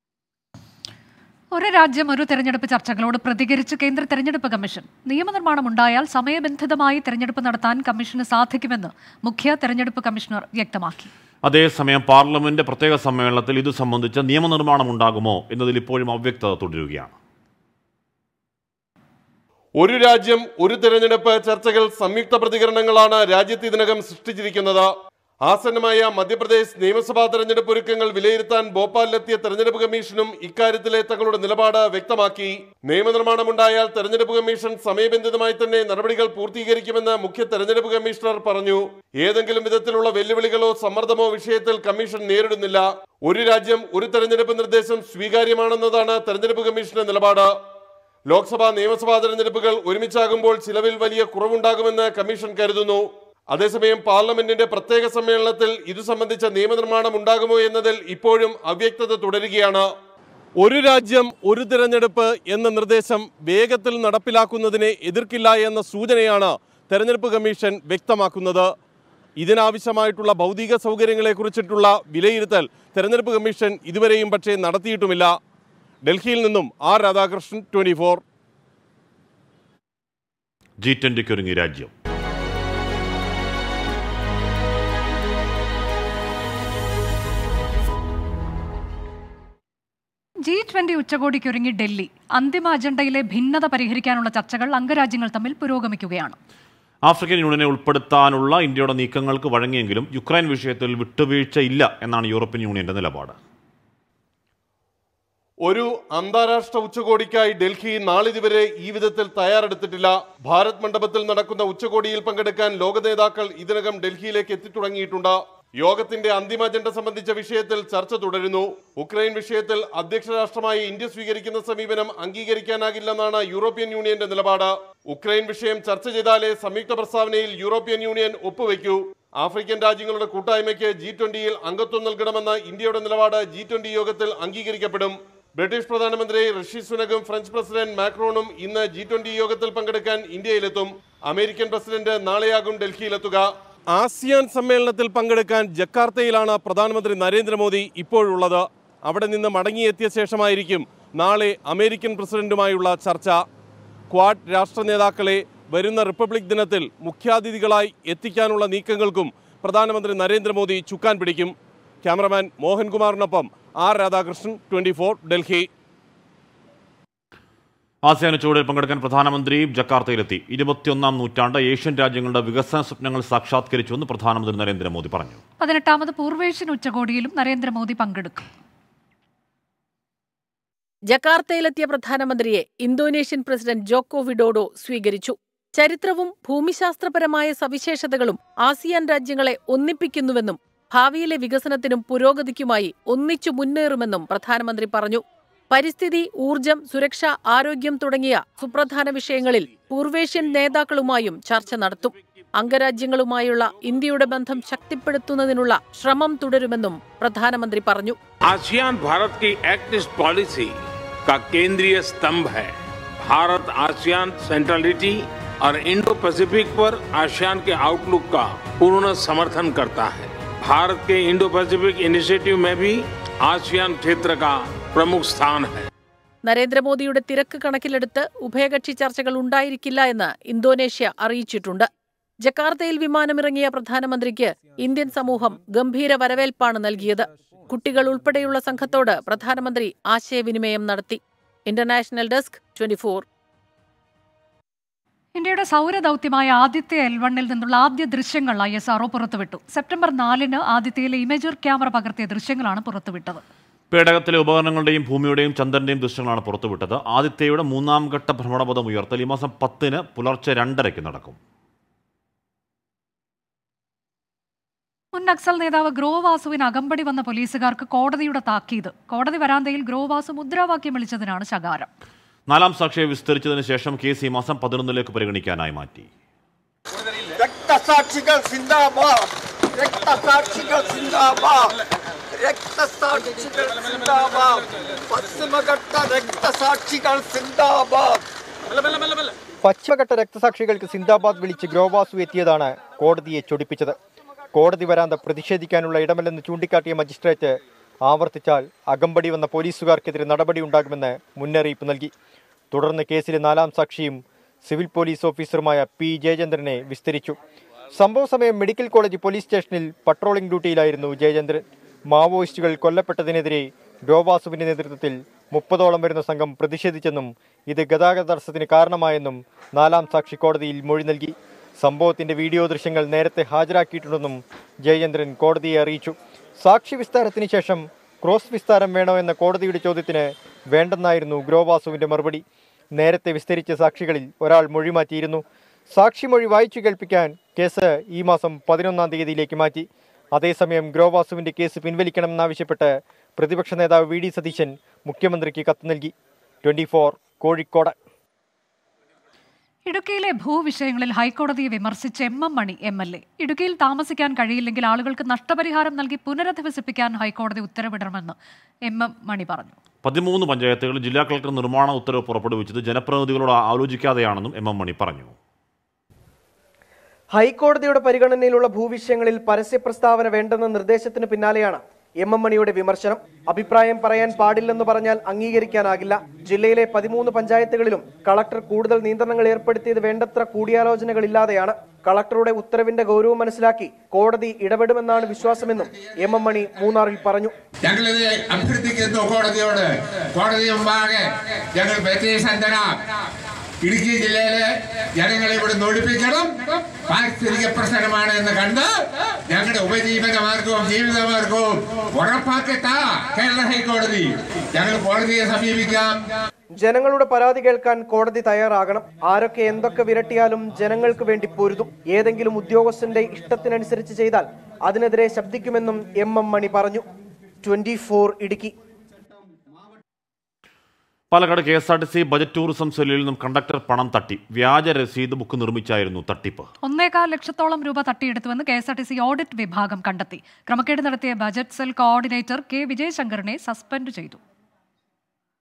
ഒരു രാജ്യം ഒരു തെരഞ്ഞെടുപ്പ് ചർച്ചകളോട് പ്രതികരിച്ച് കേന്ദ്ര തെരഞ്ഞെടുപ്പ് കമ്മീഷൻ നിയമനിർമ്മാണം ഉണ്ടായാൽ സമയബന്ധിതമായി തെരഞ്ഞെടുപ്പ് നടത്താൻ കമ്മീഷന് സാധിക്കുമെന്ന് മുഖ്യ തെരഞ്ഞെടുപ്പ് കമ്മീഷണർ വ്യക്തമാക്കി
അതേസമയം പാർലമെന്റ് പ്രത്യേക സമ്മേളനത്തിൽ ഇത് സംബന്ധിച്ച നിയമനിർമ്മാണം ഉണ്ടാകുമോ എന്നതിൽ ഇപ്പോഴും അവ്യക്തത തുടരുകയാണ്
ഒരു രാജ്യം ഒരു തെരഞ്ഞെടുപ്പ് ചർച്ചകൾ സംയുക്ത പ്രതികരണങ്ങളാണ് രാജ്യത്ത് ഇതിനകം സൃഷ്ടിച്ചിരിക്കുന്നത് ആസന്നമായ മധ്യപ്രദേശ് നിയമസഭാ തെരഞ്ഞെടുപ്പ് ഒരുക്കങ്ങൾ വിലയിരുത്താൻ ഭോപ്പാലിലെത്തിയ തെരഞ്ഞെടുപ്പ് കമ്മീഷനും ഇക്കാര്യത്തിലെ തങ്ങളുടെ നിലപാട് വ്യക്തമാക്കി നിയമനിർമ്മാണമുണ്ടായാൽ തെരഞ്ഞെടുപ്പ് കമ്മീഷൻ സമയബന്ധിതമായി തന്നെ നടപടികൾ പൂർത്തീകരിക്കുമെന്ന് മുഖ്യ തെരഞ്ഞെടുപ്പ് കമ്മീഷണർ പറഞ്ഞു ഏതെങ്കിലും വിധത്തിലുള്ള വെല്ലുവിളികളോ സമ്മർദ്ദമോ വിഷയത്തിൽ കമ്മീഷൻ നേരിടുന്നില്ല ഒരു രാജ്യം ഒരു തെരഞ്ഞെടുപ്പ് നിർദ്ദേശം സ്വീകാര്യമാണെന്നതാണ് തെരഞ്ഞെടുപ്പ് കമ്മീഷന്റെ നിലപാട് ലോക്സഭാ നിയമസഭാ തെരഞ്ഞെടുപ്പുകൾ ഒരുമിച്ചാകുമ്പോൾ ചിലവിൽ വലിയ കുറവുണ്ടാകുമെന്ന് കമ്മീഷൻ കരുതുന്നു അതേസമയം പാർലമെന്റിന്റെ പ്രത്യേക സമ്മേളനത്തിൽ ഇതു സംബന്ധിച്ച നിയമനിർമ്മാണം ഉണ്ടാകുമോ എന്നതിൽ ഇപ്പോഴും അവ്യക്തത തുടരുകയാണ് ഒരു രാജ്യം ഒരു തിരഞ്ഞെടുപ്പ് എന്ന നിർദ്ദേശം വേഗത്തിൽ നടപ്പിലാക്കുന്നതിനെ എതിർക്കില്ല എന്ന സൂചനയാണ് തെരഞ്ഞെടുപ്പ് കമ്മീഷൻ വ്യക്തമാക്കുന്നത് ഇതിനാവശ്യമായിട്ടുള്ള ഭൗതിക സൗകര്യങ്ങളെക്കുറിച്ചിട്ടുള്ള വിലയിരുത്തൽ തെരഞ്ഞെടുപ്പ് കമ്മീഷൻ ഇതുവരെയും പക്ഷേ നടത്തിയിട്ടുമില്ല ഡൽഹിയിൽ നിന്നും R Radhakrishnan twenty four
G ട്വന്റിക്ക് ഒരുങ്ങി രാജ്യം
ജി ട്വന്റി ഉച്ചകോടിക്കൊരുങ്ങി ഡൽഹി അന്തിമ അജണ്ടയിലെ ഭിന്നത പരിഹരിക്കാനുള്ള ചർച്ചകൾ അംഗരാജ്യങ്ങൾ തമ്മിൽ പുരോഗമിക്കുകയാണ്
ആഫ്രിക്കൻ യൂണിയനെ ഉൾപ്പെടുത്താനുള്ള ഇന്ത്യയുടെ നീക്കങ്ങൾക്ക് വഴങ്ങിയെങ്കിലും യുക്രൈൻ വിഷയത്തിൽ വിട്ടുവീഴ്ച ഇല്ല എന്നാണ് യൂറോപ്യൻ യൂണിയന്റെ നിലപാട്
ഒരു അന്താരാഷ്ട്ര ഉച്ചകോടിക്കായി ഡൽഹി നാളിതുവരെ ഈ വിധത്തിൽ തയ്യാറെടുത്തിട്ടില്ല ഭാരത് മണ്ഡപത്തിൽ നടക്കുന്ന ഉച്ചകോടിയിൽ പങ്കെടുക്കാൻ ലോക നേതാക്കൾ ഇതിനകം ഡൽഹിയിലേക്ക് എത്തിത്തുടങ്ങിയിട്ടുണ്ട് യോഗത്തിന്റെ അന്തിമ അജണ്ട സംബന്ധിച്ച വിഷയത്തിൽ ചർച്ച തുടരുന്നു ഉക്രൈൻ വിഷയത്തിൽ അധ്യക്ഷ രാഷ്ട്രമായി ഇന്ത്യ സ്വീകരിക്കുന്ന സമീപനം അംഗീകരിക്കാനാകില്ലെന്നാണ് യൂറോപ്യൻ യൂണിയന്റെ നിലപാട് ഉക്രൈൻ വിഷയം ചർച്ച ചെയ്താലേ സംയുക്ത പ്രസ്താവനയിൽ യൂറോപ്യൻ യൂണിയൻ ഒപ്പുവെക്കൂ ആഫ്രിക്കൻ രാജ്യങ്ങളുടെ കൂട്ടായ്മയ്ക്ക് ജി ട്വന്റിയിൽ അംഗത്വം നൽകണമെന്ന ഇന്ത്യയുടെ നിലപാട് ജി ട്വന്റി യോഗത്തിൽ അംഗീകരിക്കപ്പെടും ബ്രിട്ടീഷ് പ്രധാനമന്ത്രി ഋഷി സുനകും ഫ്രഞ്ച് പ്രസിഡന്റ് മാക്രോണും ഇന്ന് ജി ട്വന്റി യോഗത്തിൽ പങ്കെടുക്കാൻ ഇന്ത്യയിലെത്തും അമേരിക്കൻ പ്രസിഡന്റ് നാളെയാകും ഡൽഹിയിലെത്തുക ആസിയാൻ സമ്മേളനത്തിൽ പങ്കെടുക്കാൻ ജക്കാർത്തയിലാണ് പ്രധാനമന്ത്രി നരേന്ദ്രമോദി ഇപ്പോഴുള്ളത് അവിടെ നിന്ന് മടങ്ങിയെത്തിയ ശേഷമായിരിക്കും നാളെ അമേരിക്കൻ പ്രസിഡന്റുമായുള്ള ചർച്ച ക്വാഡ് രാഷ്ട്ര നേതാക്കളെ വരുന്ന റിപ്പബ്ലിക് ദിനത്തിൽ മുഖ്യാതിഥികളായി എത്തിക്കാനുള്ള നീക്കങ്ങൾക്കും പ്രധാനമന്ത്രി നരേന്ദ്രമോദി ചുക്കാൻ പിടിക്കും ക്യാമറമാൻ മോഹൻകുമാറിനൊപ്പം R Radhakrishnan twenty Delhi
ASEAN ഉച്ചകോടിയിൽ പങ്കെടുക്കാൻ പ്രധാനമന്ത്രി ജക്കാർത്തയിലെത്തി ഇരുപത്തിയൊന്നാം നൂറ്റാണ്ട് ഏഷ്യൻ രാജ്യങ്ങളുടെ വികസന സ്വപ്നങ്ങൾ സാക്ഷാത്കരിച്ചുവെന്ന് പ്രധാനമന്ത്രി നരേന്ദ്രമോദി പറഞ്ഞു
പതിനെട്ടാമത് പൂർവേഷ്യൻ ഉച്ചകോടിയിലും നരേന്ദ്രമോദി പങ്കെടുക്കും
ജക്കാർത്തയിലെത്തിയ പ്രധാനമന്ത്രിയെ ഇന്തോനേഷ്യൻ പ്രസിഡന്റ് ജോക്കോ വിഡോഡോ സ്വീകരിച്ചു ചരിത്രവും ഭൂമിശാസ്ത്രപരമായ സവിശേഷതകളും ആസിയാൻ രാജ്യങ്ങളെ ഒന്നിപ്പിക്കുന്നുവെന്നും ഭാവിയിലെ വികസനത്തിനും പുരോഗതിക്കുമായി ഒന്നിച്ചു മുന്നേറുമെന്നും പ്രധാനമന്ത്രി പറഞ്ഞു പരിസ്ഥിതി ഊർജം സുരക്ഷ ആരോഗ്യം തുടങ്ങിയ സുപ്രധാന വിഷയങ്ങളിൽ പൂർവേഷ്യൻ നേതാക്കളുമായും ചർച്ച നടത്തും അംഗരാജ്യങ്ങളുമായുള്ള ഇന്ത്യയുടെ ബന്ധം ശക്തിപ്പെടുത്തുന്നതിനുള്ള ശ്രമം തുടരുമെന്നും പ്രധാനമന്ത്രി പറഞ്ഞു
आसियान भारत की एक्ट ईस्ट पॉलिसी का केंद्रीय स्तंभ है भारत आसियान सेंट्रलिटी और इंडो पैसिफिक पर आसियान के आउटलुक का पूर्ण समर्थन करता है भारत के इंडो पैसिफिक इनिशिएटिव में भी आसियान क्षेत्र का प्रमुख स्थान है
നരേന്ദ്രമോദിയുടെ തിരക്ക് കണക്കിലെടുത്ത് ഉഭയകക്ഷി ചർച്ചകൾ ഉണ്ടായിരിക്കില്ല എന്ന് ഇന്തോനേഷ്യ അറിയിച്ചിട്ടുണ്ട് ജക്കാർത്തയിൽ വിമാനമിറങ്ങിയ പ്രധാനമന്ത്രിക്ക് ഇന്ത്യൻ സമൂഹം ഗംഭീര വരവേൽപ്പാണ് നൽകിയത് കുട്ടികൾ ഉൾപ്പെടെയുള്ള സംഘത്തോട് പ്രധാനമന്ത്രി ആശയവിനിമയം നടത്തി ഇന്റർനാഷണൽ ഡെസ്ക് ട്വന്റിഫോർ
ഇന്ത്യയുടെ സൗരദൗത്യമായ ആദിത്യ എൽ വണ്ണിൽ നിന്നുള്ള ആദ്യ ദൃശ്യങ്ങൾ ഐ എസ് ആർഒ പുറത്തുവിട്ടു സെപ്റ്റംബർ നാലിന് ആദിത്യയിലെ ഇമേജർ ക്യാമറ പകർത്തിയ ദൃശ്യങ്ങളാണ് പുറത്തുവിട്ടത്
പേടകത്തിലെ ഉപകരണങ്ങളുടെയും ഭൂമിയുടെയും ചന്ദ്രന്റെയും ദൃശ്യങ്ങളാണ് പുറത്തുവിട്ടത് ആദിത്യയുടെ മൂന്നാം ഘട്ട ഭ്രമണപഥം ഉയർത്തൽ ഈ മാസം പത്തിന് പുലർച്ചെ രണ്ടരയ്ക്ക് നടക്കും
മുൻ നക്സൽ നേതാവ് ഗ്രോവാസുവിന് അകമ്പടി വന്ന പോലീസുകാർക്ക് കോടതിയുടെ താക്കീത് കോടതി വരാന്തയിൽ ഗ്രോവാസു മുദ്രാവാക്യം വിളിച്ചതിനാണ് ശകാരം
നാലാം സാക്ഷിയെ വിസ്തരിച്ചതിന് ശേഷം കേസ് ഈ മാസം പതിനൊന്നിലേക്ക് പരിഗണിക്കാനായി മാറ്റി
രക്തസാക്ഷികൾ സിന്ദാബാദ് രക്തസാക്ഷികൾ സിന്ദാബാദ് രക്തസാക്ഷികൾ സിന്ദാബാദ് പശ്ചിമഘട്ട രക്തസാക്ഷികൾ സിന്ദാബാദ്
പശ്ചിമഘട്ട രക്തസാക്ഷികൾക്ക് സിന്ദാബാദ് വിളിച്ച് ഗ്രോവാസു എത്തിയതാണ് കോടതിയെ ചൊടിപ്പിച്ചത് കോടതി വരാന്ത പ്രതിഷേധിക്കാനുള്ള ഇടമല്ലെന്ന് ചൂണ്ടിക്കാട്ടിയ മജിസ്ട്രേറ്റ് ആവർത്തിച്ചാൽ അകമ്പടി വന്ന പോലീസുകാർക്കെതിരെ നടപടിയുണ്ടാകുമെന്ന് മുന്നറിയിപ്പ് നൽകി തുടർന്ന് കേസിലെ നാലാം സാക്ഷിയും സിവിൽ പോലീസ് ഓഫീസറുമായ പി ജയചന്ദ്രനെ വിസ്തരിച്ചു സംഭവ സമയം മെഡിക്കൽ കോളേജ് പോലീസ് സ്റ്റേഷനിൽ പട്രോളിംഗ് ഡ്യൂട്ടിയിലായിരുന്നു ജയചന്ദ്രൻ മാവോയിസ്റ്റുകൾ കൊല്ലപ്പെട്ടതിനെതിരെ ഗ്രോവാസുവിന്റെ നേതൃത്വത്തിൽ മുപ്പതോളം വരുന്ന സംഘം പ്രതിഷേധിച്ചെന്നും ഇത് ഗതാഗത തടസ്സത്തിന് കാരണമായെന്നും നാലാം സാക്ഷി കോടതിയിൽ മൊഴി നൽകി സംഭവത്തിന്റെ വീഡിയോ ദൃശ്യങ്ങൾ നേരത്തെ ഹാജരാക്കിയിട്ടുണ്ടെന്നും ജയചന്ദ്രൻ കോടതിയെ അറിയിച്ചു സാക്ഷി വിസ്താരത്തിന് ശേഷം ക്രോസ് വിസ്താരം വേണോ എന്ന കോടതിയുടെ ചോദ്യത്തിന് വേണ്ടെന്നായിരുന്നു ഗ്രോവാസുവിന്റെ മറുപടി നേരത്തെ വിസ്തരിച്ച സാക്ഷികളിൽ ഒരാൾ മൊഴി മാറ്റിയിരുന്നു സാക്ഷി മൊഴി വായിച്ചു കേൾപ്പിക്കാൻ കേസ് ഈ മാസം പതിനൊന്നാം തീയതിയിലേക്ക് മാറ്റി അതേസമയം ഗ്രോവാസുവിന്റെ കേസ് പിൻവലിക്കണമെന്നാവശ്യപ്പെട്ട് പ്രതിപക്ഷ നേതാവ് വി ഡി സതീശൻ മുഖ്യമന്ത്രിക്ക് കത്ത് നൽകി ട്വന്റി കോഴിക്കോട്
ഇടുക്കിയിലെ ഭൂവിഷയങ്ങളിൽ ഹൈക്കോടതിയെ വിമർശിച്ച് M M Mani M L A ഇടുക്കിയിൽ താമസിക്കാൻ കഴിയില്ലെങ്കിൽ ആളുകൾക്ക് നഷ്ടപരിഹാരം നൽകി പുനരധിവസിപ്പിക്കാൻ ഹൈക്കോടതി ഉത്തരവിടണമെന്ന് എം എം മണി പറഞ്ഞു
പതിമൂന്ന് പഞ്ചായത്തുകളിൽ ജില്ലാ കളക്ടർ നിർമ്മാണ ഉത്തരവ് പുറപ്പെടുവിച്ചത് ജനപ്രതിനിധികളോട് ആലോചിക്കാതെയാണെന്നും എം എം മണി പറഞ്ഞു
ഹൈക്കോടതിയുടെ പരിഗണനയിലുള്ള ഭൂവിഷയങ്ങളിൽ പരസ്യ പ്രസ്താവന വേണ്ടെന്ന നിർദ്ദേശത്തിന് പിന്നാലെയാണ് എം എം മണിയുടെ വിമർശനം അഭിപ്രായം പറയാൻ പാടില്ലെന്ന് പറഞ്ഞാൽ അംഗീകരിക്കാനാകില്ല ജില്ലയിലെ പതിമൂന്ന് പഞ്ചായത്തുകളിലും കളക്ടർ കൂടുതൽ നിയന്ത്രണങ്ങൾ ഏർപ്പെടുത്തിയത് വേണ്ടത്ര കൂടിയാലോചനകളില്ലാതെയാണ് കളക്ടറുടെ ഉത്തരവിന്റെ ഗൗരവം മനസ്സിലാക്കി കോടതി ഇടപെടുമെന്നാണ് വിശ്വാസമെന്നും എം എം മണി മൂന്നാറിൽ പറഞ്ഞു
ഞങ്ങളിത് അഭ്യർത്ഥിക്കുന്നു കോടതിയോട് കോടതി മുമ്പാകെ ഞങ്ങൾ വ്യത്യസ്തര ഇടുക്കി ജില്ലയിലെ ജനങ്ങളെ ഇവിടെ ഒഴിപ്പിക്കണം പാരിസ്ഥിതിക പ്രശ്നമാണ് എന്ന് കണ്ട് ഞങ്ങളുടെ ഉപജീവന മാർഗവും ജീവിത മാർഗവും ഉറപ്പാക്കട്ട കേരള ഹൈക്കോടതി ഞങ്ങൾ കോടതിയെ സമീപിക്കാം
ജനങ്ങളുടെ പരാതി കേൾക്കാൻ കോടതി തയ്യാറാകണം ആരൊക്കെ എന്തൊക്കെ വിരട്ടിയാലും ജനങ്ങൾക്ക് വേണ്ടി പൊരുതും ഏതെങ്കിലും ഉദ്യോഗസ്ഥന്റെ ഇഷ്ടത്തിനനുസരിച്ച് ചെയ്താൽ അതിനെതിരെ ശബ്ദിക്കുമെന്നും എം എം മണി പറഞ്ഞു twenty Idukki
Palakkad K S R T C budget tourism സെല്ലിൽ നിന്നും കണ്ടക്ടർ പണം തട്ടി വ്യാജ രസീത് ബുക്ക് നിർമ്മിച്ചായിരുന്നു തട്ടിപ്പ്
ഒന്നേകാൽ ലക്ഷത്തോളം രൂപ തട്ടിയെടുത്തുവെന്ന് K S R T C audit വിഭാഗം കണ്ടെത്തി ക്രമക്കേട് നടത്തിയ ബജറ്റ് സെൽ കോർഡിനേറ്റർ കെ വിജയശങ്കറിനെ സസ്പെൻഡ് ചെയ്തു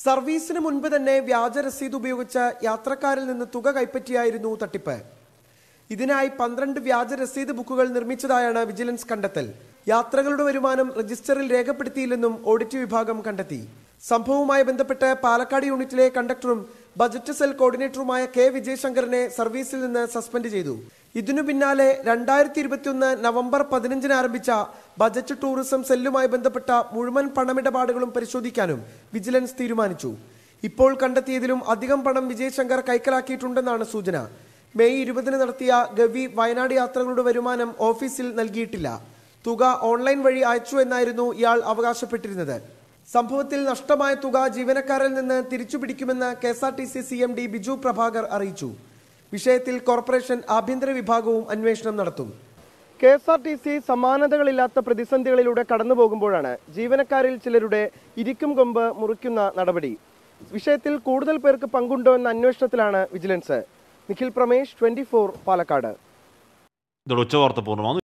സർവീസിന് മുൻപ് തന്നെ വ്യാജ രസീത് ഉപയോഗിച്ച് യാത്രക്കാരിൽ നിന്ന് തുക കൈപ്പറ്റിയായിരുന്നു തട്ടിപ്പ് ഇതിനായി പന്ത്രണ്ട് വ്യാജ രസീത് ബുക്കുകൾ നിർമ്മിച്ചതായാണ് വിജിലൻസ് കണ്ടെത്തൽ യാത്രകളുടെ വരുമാനം രജിസ്റ്ററിൽ രേഖപ്പെടുത്തിയില്ലെന്നും ഓഡിറ്റ് വിഭാഗം കണ്ടെത്തി സംഭവവുമായി ബന്ധപ്പെട്ട് പാലക്കാട് യൂണിറ്റിലെ കണ്ടക്ടറും ബജറ്റ് സെൽ കോർഡിനേറ്ററുമായ കെ വിജയശങ്കറിനെ സർവീസിൽ നിന്ന് സസ്പെൻഡ് ചെയ്തു ഇതിനു പിന്നാലെ രണ്ടായിരത്തി ഇരുപത്തിയൊന്ന് നവംബർ പതിനഞ്ചിന് ആരംഭിച്ച ബജറ്റ് ടൂറിസം സെല്ലുമായി ബന്ധപ്പെട്ട മുഴുവൻ പണമിടപാടുകളും പരിശോധിക്കാനും വിജിലൻസ് തീരുമാനിച്ചു ഇപ്പോൾ കണ്ടെത്തിയതിലും അധികം പണം വിജയശങ്കർ കൈക്കലാക്കിയിട്ടുണ്ടെന്നാണ് സൂചന മെയ് ഇരുപതിന് നടത്തിയ ഗവി വയനാട് യാത്രകളുടെ വരുമാനം ഓഫീസിൽ നൽകിയിട്ടില്ല തുക ഓൺലൈൻ വഴി അയച്ചു എന്നായിരുന്നു ഇയാൾ അവകാശപ്പെട്ടിരുന്നത് സംഭവത്തിൽ നഷ്ടമായ തുക ജീവനക്കാരിൽ നിന്ന് തിരിച്ചുപിടിക്കുമെന്ന് K S R T C C M D Biju Prabhakar അറിയിച്ചു വിഷയത്തിൽ കോർപ്പറേഷൻ ആഭ്യന്തര വിഭാഗവും അന്വേഷണം നടത്തും K S R T C സമാനതകളില്ലാത്ത പ്രതിസന്ധികളിലൂടെ കടന്നുപോകുമ്പോഴാണ് ജീവനക്കാരിൽ ചിലരുടെ ഇരിക്കും കൊമ്പ് മുറിക്കുന്ന നടപടി വിഷയത്തിൽ കൂടുതൽ പേർക്ക് പങ്കുണ്ടോ എന്ന അന്വേഷണത്തിലാണ് വിജിലൻസ് നിഖിൽ പ്രമേഷ് ട്വന്റി പാലക്കാട്
ഇതോടെ ഉച്ചവാർത്ത പൂർണ്ണമാണ്